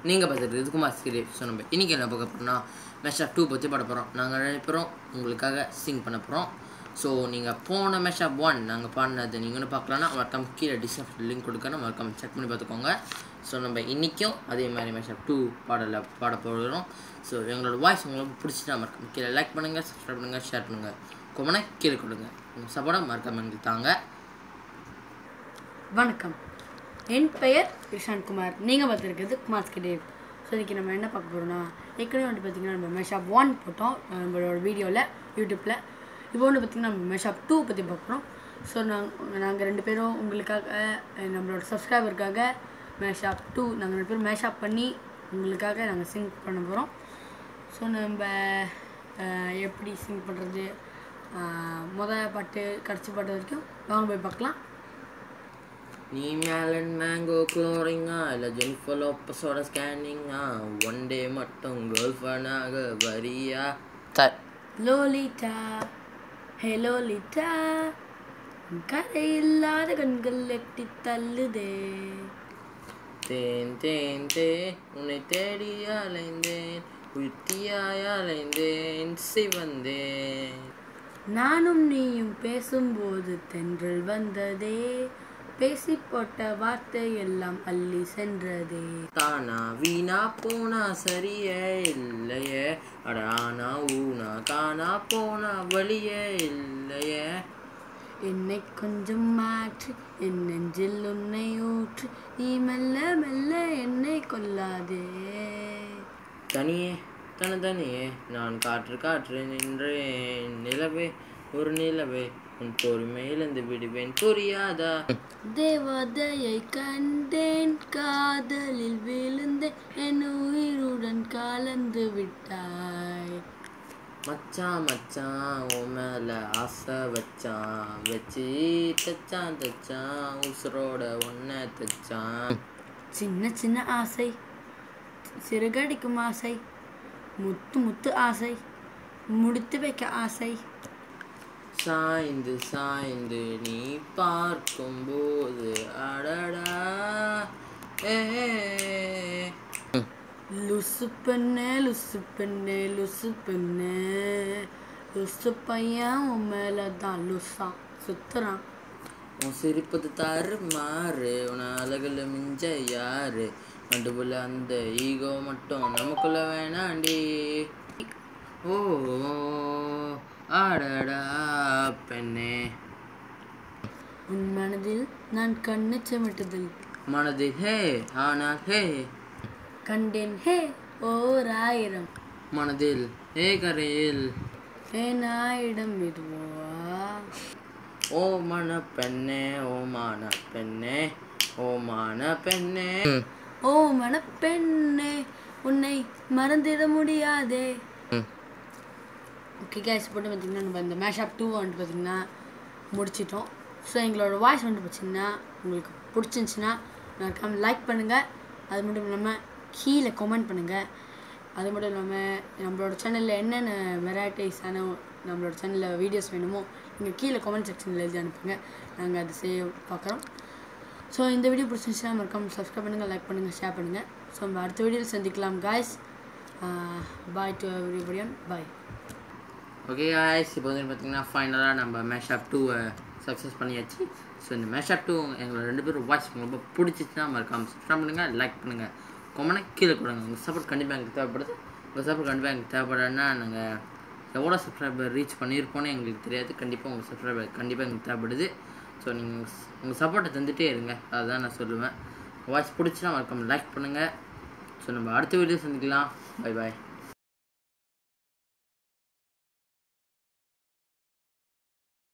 நீங்கள் பார்த்துட்டு குமார் ஸ்கிரீப் ஸோ நம்ம இன்றைக்கி என்ன பார்க்க போகிறோம்னா மெஷாப் டூ பற்றி பாட போகிறோம் நாங்கள் ரெண்டு பேரும் உங்களுக்காக சிங் பண்ண போகிறோம் ஸோ நீங்கள் போன மெஷாப் ஒன் நாங்கள் பாடினது நீங்கள் ஒன்று பார்க்கலான்னா மறக்காம கீழே டிஸ்கிரிப்ஷன் லிங்க் கொடுக்கணும் மறக்காம செக் பண்ணி பார்த்துக்கோங்க ஸோ நம்ம இன்றைக்கும் அதே மாதிரி மெஷாப் டூ பாடல பாட போகிறோம் ஸோ எங்களோட வாய்ஸ் உங்களுக்கு பிடிச்சிட்டா மறக்காம கீழே லைக் பண்ணுங்கள் சப்ஸ்கிரைப் பண்ணுங்கள் ஷேர் பண்ணுங்கள் கொமனை கீழே கொடுங்க உங்கள் சப்போர்ட்டை மறக்காம எங்களுக்கு தாங்க வணக்கம் என் பெயர் கிருஷாந்த் குமார் நீங்கள் பார்த்துருக்கிறது குமார் ஸ்கிடேவ் ஸோ இன்றைக்கி நம்ம என்ன பார்க்க போகிறோம்னா ஏற்கனவே வந்து பார்த்திங்கன்னா நம்ம மெஷாப் ஒன் போட்டோம் நம்மளோட வீடியோவில் யூடியூப்பில் இப்போ வந்து பார்த்திங்கன்னா நம்ம மெஷாப் டூ பற்றி பார்க்குறோம் ஸோ நாங்கள் நாங்கள் ரெண்டு பேரும் உங்களுக்காக அஹ், நம்மளோட சப்ஸ்கிரைபருக்காக மேஷாப் டூ நாங்கள் ரெண்டு பேரும் மேஷாப் பண்ணி உங்களுக்காக நாங்கள் சிங் பண்ண போகிறோம் ஸோ நம்ம அஹ், எப்படி சிங் பண்ணுறது மொதல் பாட்டு கடைசி பாட்டு வரைக்கும் வாங்க போய் பார்க்கலாம் நீ மேலன் மேங்கோ க்ளோரிங்கா இல்லை ஜெனிஃபர் லோப்பஸோட ஸ்கேனிங்கா ஒன் டே மட்டும் கேர்ள் ஃப்ரெண்டாக வரியா த லோலிட்டா ஹே லோலிட்டா கதை இல்லாத கண்கள் எட்டி தள்ளுதே தேன் தேன் தேன் உன்னை தேடி அலைந்தேன் உயிர்த்தியாய் அலைந்தேன் சிவந்தேன் நானும் நீயும் பேசும்போது தென்றல் வந்ததே பேசி போட்ட வார்த்தை எல்லாம் அள்ளி சென்றதே தானா வீணா போனா சரியே இல்லையே அட ஆனா ஊனா காணா போனா வழியே இல்லையே என்னை கொஞ்சம் மாற்றி என் நெஞ்சில் உன்னை ஊற்றி நீ மெல்ல மெல்ல என்னை கொல்லாதே தனியே தனியே நான் காற்று காற்று நின்றேன் நிலவே ஒரு நிலவே உன் பொறுமை இழந்து விடுவேன் புரியாதா தேவதையை கண்டேன் காதலில் விழுந்தேன் என் உயிருடன் கலந்து விட்டாய் மச்சான் மச்சான் உன் மேல ஆசை வச்சான் வச்சு தச்சான் தச்சான் உசுரோட ஒன்ன தச்சான் சின்ன சின்ன ஆசை சிறுகடிக்கும் ஆசை முத்து முத்து ஆசை முடித்து வைக்க ஆசை சாய்ந்து சாய்ந்து நீ பார்க்கும்போது அடடா ஏ லுசு பெண்ணே லுசு பெண்ணே லுசு பெண்ணே லுசு பையன் உன் மேல தான் லுசா சுத்துறான் உன் சிரிப்பது தாறு மாறு உன் அழகுல மிஞ்ச யாரு நடுவுல அந்த ஈகோ மட்டும் நமக்குள்ள வேணாண்டி ஓ ஆடடா பெண்ணே உன் மனதில் நான் கண்ணு செமிட்டதில் மனது ஹே ஆனால் ஹே கண்டேன் ஹே ஓர் ஆயிரம் மனதில் ஹே கரையில் என் ஆயிடம் இதுவா ஓ மன பெண்ணே ஓ மான பெண்ணே ஓ மான பெண்ணே ஓ மனப்பெண்ணே உன்னை மறந்திட முடியாதே ஓகே கேஸ் போட்டு பார்த்தீங்கன்னா நம்ம இந்த மேஷாப் டூ வந்துட்டு பார்த்தீங்கன்னா முடிச்சிட்டோம் ஸோ எங்களோட வாய்ஸ் வந்துட்டு பார்த்தீங்கன்னா உங்களுக்கு பிடிச்சிருந்துச்சின்னா மறக்காம லைக் பண்ணுங்கள் அது மட்டும் இல்லாமல் கீழே கமெண்ட் பண்ணுங்கள் அது மட்டும் இல்லாமல் நம்மளோட சேனலில் என்னென்ன வெரைட்டிஸான நம்மளோட சேனலில் வீடியோஸ் வேணுமோ நீங்கள் கீழே கமெண்ட் செக்ஷனில் எழுதி அனுப்புங்க நாங்கள் அதை செய்ய பார்க்குறோம் ஸோ இந்த வீடியோ பிடிச்சிருந்துச்சுன்னா மறக்காம சப்ஸ்கிரைப் பண்ணுங்கள் லைக் பண்ணுங்கள் ஷேர் பண்ணுங்கள் ஸோ நம்ம அடுத்த வீடியோவில் சந்திக்கலாம் காய்ஸ் பாய் டு எவ்ரிபடியான் பாய் ஓகே guys இப்போ வந்து பார்த்தீங்கன்னா ஃபைனலாக நம்ம மேஷாப் டூவை சக்ஸஸ் பண்ணியாச்சு ஸோ இந்த மேஷாப் டூ எங்களோட ரெண்டு பேரும் வாய்ஸ் ரொம்ப பிடிச்சிச்சுன்னா மறக்காம சப்ஸ்கிரைப் பண்ணுங்கள் லைக் பண்ணுங்கள் கொமனை கீழே கொடுங்க உங்கள் சப்போர்ட் கண்டிப்பாக எங்களுக்கு தேவைப்படுது உங்கள் சப்போர்ட் கண்டிப்பாக எங்களுக்கு தேவைப்படுதுன்னா நாங்கள் எவ்வளோ சப்ஸ்கிரைபர் ரீச் பண்ணியிருப்போன்னு எங்களுக்கு தெரியாது கண்டிப்பாக உங்கள் சப்ஸ்கிரைபர் கண்டிப்பாக எங்களுக்கு தேவைப்படுது ஸோ நீங்கள் உங்கள் சப்போர்ட்டை தந்துகிட்டே இருங்க அதுதான் நான் சொல்லுவேன் வாய்ஸ் பிடிச்சினா மறக்காம லைக் பண்ணுங்கள் ஸோ நம்ம அடுத்த வீடியோ சந்திக்கலாம் பை பாய்